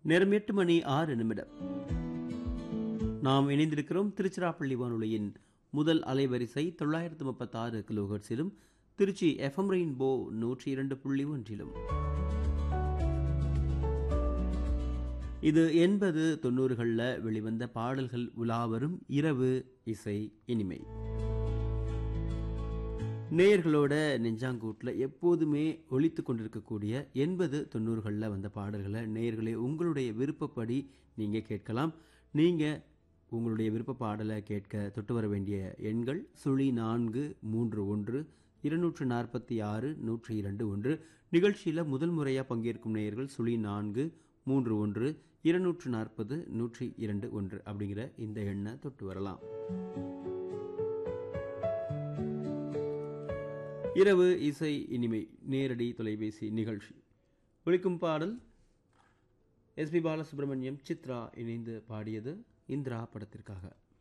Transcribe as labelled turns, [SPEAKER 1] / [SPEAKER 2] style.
[SPEAKER 1] நேரம் எட்டு மணி ஆறு நிமிடம் நாம் இணைந்திருக்கிறோம் திருச்சிராப்பள்ளி வானொலியின் முதல் அலைவரிசை தொள்ளாயிரத்து முப்பத்தாறு கிலோஹெர்ட்ஸிலும் திருச்சி எஃப்எம் ரெயின்போ நூற்றி இரண்டு புள்ளி ஒன்றிலும் இது எண்பது தொண்ணூறுகளில் வெளிவந்த பாடல்கள் உலாவரும் இரவு இசை இனிமை நேயர்களோட நெஞ்சாங்கூட்டில் எப்போதுமே ஒழித்து கொண்டிருக்கக்கூடிய எண்பது தொண்ணூறுகளில் வந்த பாடல்களை நேயர்களே உங்களுடைய விருப்பப்படி நீங்கள் கேட்கலாம் நீங்கள் உங்களுடைய விருப்ப பாடலை கேட்க தொட்டு வர வேண்டிய எண்கள் சுழி நான்கு மூன்று ஒன்று இருநூற்று நாற்பத்தி ஆறு நூற்றி இரண்டு ஒன்று நிகழ்ச்சியில் முதல் முறையாக பங்கேற்கும் நேயர்கள் சுழி நான்கு மூன்று ஒன்று இருநூற்று நாற்பது நூற்றி இரண்டு ஒன்று அப்படிங்கிற இந்த எண்ணை தொட்டு வரலாம் இரவு இசை இனிமை நேரடி தொலைபேசி நிகழ்ச்சி ஒழிக்கும் பாடல் எஸ்பி பாலசுப்ரமணியம் சித்ரா இணைந்து பாடியது இந்திரா படத்திற்காக